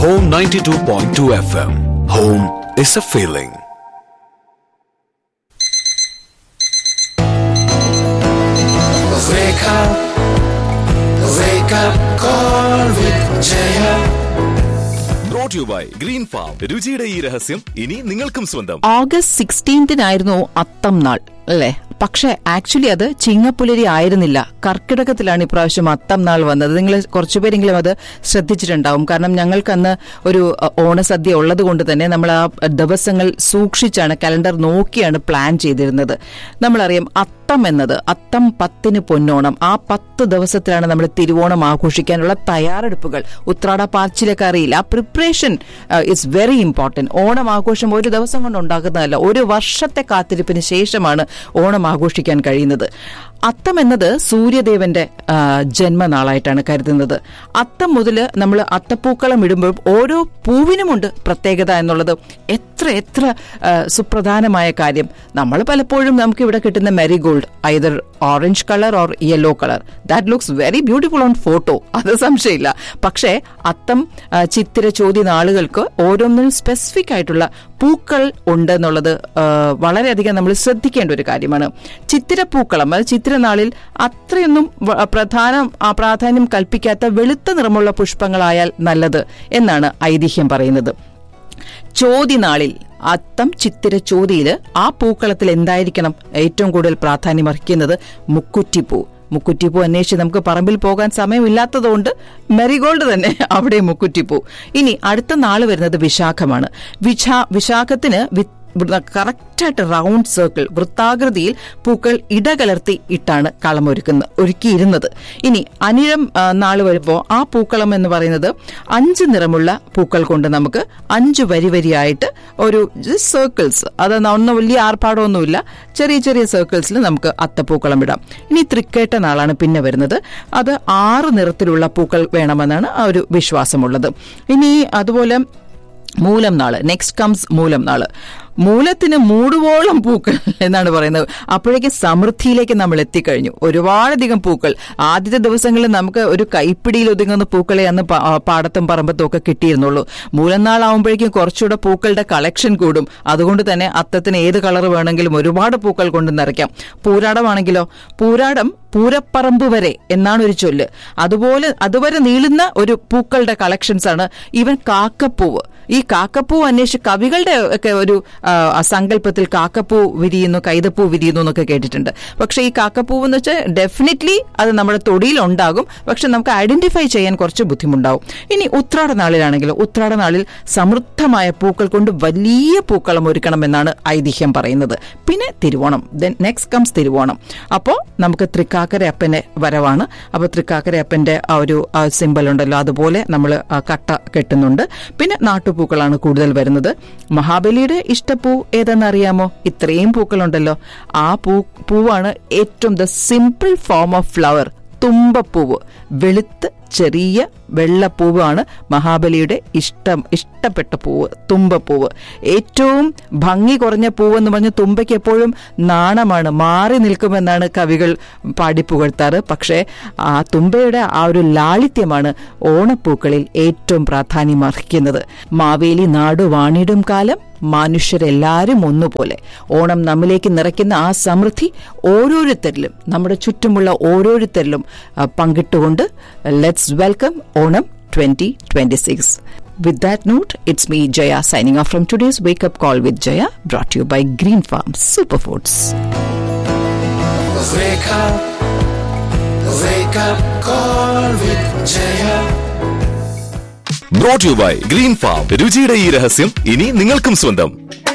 Home 92.2 FM. Home is a feeling. Wake up, wake up, call with Jaya. Brought you by green farm രുചിയുടെ ഈ രഹസ്യം ഇനി നിങ്ങൾക്കും സ്വന്തം ഓഗസ്റ്റ് സിക്സ്റ്റീൻത്തിനായിരുന്നു അത്തം നാൾ അല്ലേ പക്ഷെ ആക്ച്വലി അത് ചിങ്ങപ്പുലരി ആയിരുന്നില്ല കർക്കിടകത്തിലാണ് ഇപ്രാവശ്യം അത്തം നാൾ വന്നത് നിങ്ങൾ കുറച്ചുപേരെങ്കിലും അത് ശ്രദ്ധിച്ചിട്ടുണ്ടാവും കാരണം ഞങ്ങൾക്ക് അന്ന് ഒരു അഹ്, ഓണസദ്യ ഉള്ളത് കൊണ്ട് തന്നെ നമ്മൾ ആ ദിവസങ്ങൾ സൂക്ഷിച്ചാണ് കലണ്ടർ നോക്കിയാണ് പ്ലാൻ ചെയ്തിരുന്നത് നമ്മളറിയാം അത്തം എന്നത് അത്തം പത്തിന് പൊന്നോണം ആ പത്ത് ദിവസത്തിലാണ് നമ്മൾ തിരുവോണം ആഘോഷിക്കാനുള്ള തയ്യാറെടുപ്പുകൾ ഉത്രാട പാർച്ചിലൊക്കെ അറിയില്ല ആ preparation it's very important Onam ആഘോഷം ഒരു ദിവസം കൊണ്ട് ഉണ്ടാക്കുന്നതല്ല ഒരു വർഷത്തെ കാത്തിരിപ്പിന് ശേഷമാണ് ഓണം ആഘോഷിക്കാൻ കഴിയുന്നത് അത്തം എന്നത് സൂര്യദേവന്റെ ആ, ജന്മനാളായിട്ടാണ് കരുതുന്നത് അത്തം മുതൽ നമ്മൾ അത്തപ്പൂക്കളം ഇടുമ്പോൾ ഓരോ പൂവിനുമുണ്ട് പ്രത്യേകത എന്നുള്ളത് എത്ര എത്ര ആ, സുപ്രധാനമായ കാര്യം നമ്മൾ പലപ്പോഴും നമുക്ക് ഇവിടെ കിട്ടുന്ന marigold either orange colour or yellow colour that looks very beautiful on photo അത് സംശയമില്ല പക്ഷേ അത്തം ആ, ചിത്തിര ചോദ്യ നാളുകൾക്ക് ഓരോന്നിനും സ്പെസിഫിക് ആയിട്ടുള്ള പൂക്കൾ ഉണ്ട് എന്നുള്ളത് ആ, വളരെയധികം നമ്മൾ ശ്രദ്ധിക്കേണ്ട ഒരു കാര്യമാണ് ചിത്തിരപ്പൂക്കളം അത് ചിത്തിരനാളിൽ അത്രയൊന്നും വ- പ്രധാന ആ, പ്രാധാന്യം കൽപ്പിക്കാത്ത വെളുത്ത നിറമുള്ള പുഷ്പങ്ങളായാൽ നല്ലത് എന്നാണ് ഐതിഹ്യം പറയുന്നത് ചോതിനാളിൽ അത്തം ചിത്തിര ചോതിയിൽ ആ പൂക്കളത്തിൽ എന്തായിരിക്കണം ഏറ്റവും കൂടുതൽ പ്രാധാന്യം അർഹിക്കുന്നത് മുക്കുറ്റിപ്പൂ മുക്കുറ്റിപ്പൂ അന്വേഷിച്ച് നമുക്ക് പറമ്പിൽ പോകാൻ സമയമില്ലാത്തതുകൊണ്ട് മെറിഗോൾഡ് തന്നെ അവിടെ മുക്കുറ്റിപ്പൂ ഇനി അടുത്ത നാള് വരുന്നത് വിശാഖമാണ് വിശാ വിശാഖത്തിന് വി- കറക്റ്റായിട്ട് റൗണ്ട് സർക്കിൾ വൃത്താകൃതിയിൽ പൂക്കൾ ഇടകലർത്തി ഇട്ടാണ് കളമൊരുക്കുന്നത് ഒരുക്കിയിരുന്നത് ഇനി അനിഴം ആ, നാള് വരുമ്പോൾ ആ പൂക്കളം എന്ന് പറയുന്നത് അഞ്ച് നിറമുള്ള പൂക്കൾ കൊണ്ട് നമുക്ക് അഞ്ച് വരി വരിയായിട്ട് ഒരു സർക്കിൾസ് അത് ഒന്നും വലിയ ആർഭാടമൊന്നുമില്ല ചെറിയ ചെറിയ സർക്കിൾസിൽ നമുക്ക് അത്തപ്പൂക്കളം ഇടാം ഇനി തൃക്കേട്ട നാളാണ് പിന്നെ വരുന്നത് അത് ആറ് നിറത്തിലുള്ള പൂക്കൾ വേണമെന്നാണ് ആ ഒരു വിശ്വാസമുള്ളത് ഇനി അതുപോലെ മൂലം നാള് നെക്സ്റ്റ് കംസ് മൂലം നാള് മൂലത്തിന് മൂടുവോളം പൂക്കൾ എന്നാണ് പറയുന്നത് അപ്പോഴേക്ക് സമൃദ്ധിയിലേക്ക് നമ്മൾ എത്തിക്കഴിഞ്ഞു ഒരുപാടധികം പൂക്കൾ ആദ്യത്തെ ദിവസങ്ങളിൽ നമുക്ക് ഒരു കൈപ്പിടിയിൽ ഒതുങ്ങുന്ന പൂക്കളെ അന്ന് പ- ആ, പാടത്തും പറമ്പത്തും ഒക്കെ കിട്ടിയിരുന്നുള്ളൂ മൂലം നാളാവുമ്പോഴേക്കും കുറച്ചുകൂടെ പൂക്കളുടെ കളക്ഷൻ കൂടും അതുകൊണ്ട് തന്നെ അത്തത്തിന് ഏത് കളർ വേണമെങ്കിലും ഒരുപാട് പൂക്കൾ കൊണ്ട് നിറയ്ക്കാം പൂരാടമാണെങ്കിലോ പൂരാടം പൂരപ്പറമ്പ് വരെ എന്നാണ് ഒരു ചൊല്ല് അതുപോലെ അതുവരെ നീളുന്ന ഒരു പൂക്കളുടെ കളക്ഷൻസ് ആണ് ഈവൻ കാക്കപ്പൂവ് ഈ കാക്കപ്പൂ അന്വേഷിച്ച് കവികളുടെ ഒക്കെ ഒരു ആ, സങ്കല്പത്തിൽ കാക്കപ്പൂ വിരിയുന്നു കൈതപ്പൂ വിരിയുന്നു എന്നൊക്കെ കേട്ടിട്ടുണ്ട് പക്ഷേ ഈ കാക്കപ്പൂവ് എന്ന് വെച്ചാൽ ഡെഫിനറ്റ്ലി അത് നമ്മുടെ തൊടിയിൽ ഉണ്ടാകും പക്ഷെ നമുക്ക് ഐഡന്റിഫൈ ചെയ്യാൻ കുറച്ച് ബുദ്ധിമുട്ടാവും ഇനി ഉത്രാട നാളിലാണെങ്കിലും ഉത്രാട നാളിൽ സമൃദ്ധമായ പൂക്കൾ കൊണ്ട് വലിയ പൂക്കളം ഒരുക്കണമെന്നാണ് ഐതിഹ്യം പറയുന്നത് പിന്നെ Thiruvonam then next comes Thiruvonam അപ്പോൾ നമുക്ക് തൃക്കാക്കര അപ്പന്റെ വരവാണ് അപ്പോൾ തൃക്കാക്കര അപ്പന്റെ ആ ഒരു സിമ്പൽ ഉണ്ടല്ലോ അതുപോലെ നമ്മൾ കട്ട കെട്ടുന്നുണ്ട് പിന്നെ നാട്ടുപൂക്കളാണ് കൂടുതൽ വരുന്നത് മഹാബലിയുടെ ഇഷ്ടപ്പൂ ഏതെന്നറിയാമോ ഇത്രയും പൂക്കളുണ്ടല്ലോ ആ പൂ പൂവാണ് ഏറ്റവും the simple form of flower തുമ്പപ്പൂവ് വെളുത്ത് ചെറിയ വെള്ളപ്പൂവാണ് മഹാബലിയുടെ ഇഷ്ടം ഇഷ്ടപ്പെട്ട പൂവ് തുമ്പപ്പൂവ് ഏറ്റവും ഭംഗി കുറഞ്ഞ പൂവെന്ന് പറഞ്ഞ് തുമ്പയ്ക്ക് എപ്പോഴും നാണമാണ് മാറി നിൽക്കുമെന്നാണ് കവികൾ പാടിപ്പുകഴ്ത്താറ് പക്ഷേ ആ തുമ്പയുടെ ആ ഒരു ലാളിത്യമാണ് ഓണപ്പൂക്കളിൽ ഏറ്റവും പ്രാധാന്യം അർഹിക്കുന്നത് മാവേലി നാടു വാണിടും കാലം മനുഷ്യരെല്ലാവരും ഒന്നുപോലെ ഓണം നമ്മിലേക്ക് നിറയ്ക്കുന്ന ആ സമൃദ്ധി ഓരോരുത്തരിലും നമ്മുടെ ചുറ്റുമുള്ള ഓരോരുത്തരിലും ആ, പങ്കിട്ടുകൊണ്ട് let's welcome Onam twenty twenty six With that note, it's me, Jaya, signing off from today's Wake Up Call with Jaya, brought to you by Green Farm Superfoods. Wake up, wake up, call with Jaya. Brought you by green farm രുചിയുടെ ഈ രഹസ്യം ഇനി നിങ്ങൾക്കും സ്വന്തം